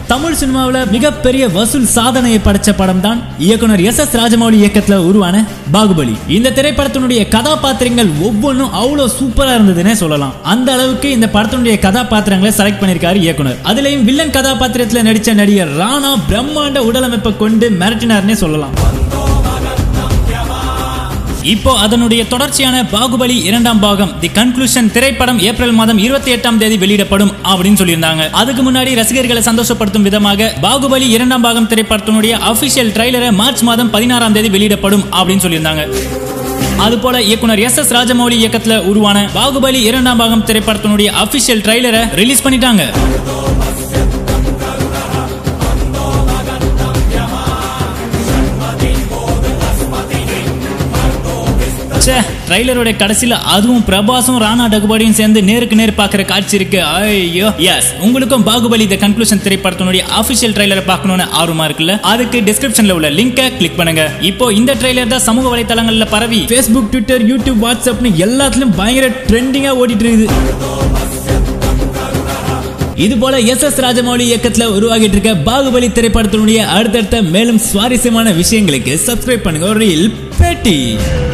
தமிழ் சினிமாவில் மிகப்பெரிய வசூல் சாதனையை படைச்ச படம் தான் இயக்குனர் எஸ் எஸ் ராஜமௌலி இயக்கத்துல உருவான பாகுபலி இந்த திரைப்படத்தினுடைய கதாபாத்திரங்கள் ஒவ்வொன்றும் அவ்வளவு சூப்பரா இருந்ததுன்னே சொல்லலாம் அந்த அளவுக்கு இந்த படத்தினுடைய கதாபாத்திரங்களை செலக்ட் பண்ணிருக்காரு இயக்குனர் அதுலயும் வில்லன் கதாபாத்திரத்துல நடிச்ச நடிகர் ராணா பிரம்மாண்ட உடலமைப்பை கொண்டு மிரட்டினார்னே சொல்லலாம் இப்போ அதனுடைய தொடர்ச்சியான பாகுபலி இரண்டாம் பாகம் தி கன்க்ளூஷன் திரைப்படம் ஏப்ரல் மாதம் இருபத்தி எட்டாம் தேதி வெளியிடப்படும் அப்படின்னு சொல்லியிருந்தாங்க அதுக்கு முன்னாடி ரசிகர்களை சந்தோஷப்படுத்தும் விதமாக பாகுபலி இரண்டாம் பாகம் திரைப்படத்தினுடைய அபிஷியல் ட்ரைலரை மார்ச் மாதம் பதினாறாம் தேதி வெளியிடப்படும் அப்படின்னு சொல்லியிருந்தாங்க அதுபோல இயக்குனர் எஸ் எஸ் ராஜமௌலி இயக்கத்துல உருவான பாகுபலி இரண்டாம் பாகம் திரைப்படத்தினுடைய அபிஷியல் ட்ரைலரை ரிலீஸ் பண்ணிட்டாங்க ச்சே ட்ரைலரோட கடைசியில அதுவும் பிரபாஸும் ராணா டகுபாடியும் சேர்ந்து நேருக்கு நேர் பார்க்குற காட்சி இருக்கு ஐயோ எஸ் உங்களுக்கும் பாகுபலி த கன்க்ளூஷன் திரைப்படத்தினுடைய அபிஷியல் ட்ரைலரை பார்க்கணும்னு ஆர்வமா இருக்குல்ல அதுக்கு டிஸ்கிரிப்ஷன்ல உள்ள லிங்கை கிளிக் பண்ணுங்க இப்போ இந்த ட்ரைலர் தான் சமூக வலைத்தளங்கள்ல பரவி ஃபேஸ்புக் ட்விட்டர் யூடியூப் வாட்ஸ்அப்னு எல்லாத்துலயும் பயங்கர ட்ரெண்டிங்கா ஓடிட்டு இருக்குது இது போல எஸ் எஸ் ராஜமௌலி இயக்கத்துல உருவாகிட்டு இருக்க பாகுபலி திரைப்படத்தினுடைய அடுத்தடுத்த மேலும் சுவாரஸ்யமான விஷயங்களுக்கு சப்ஸ்கிரைப் பண்ணுங்க ரீல் பேட்டி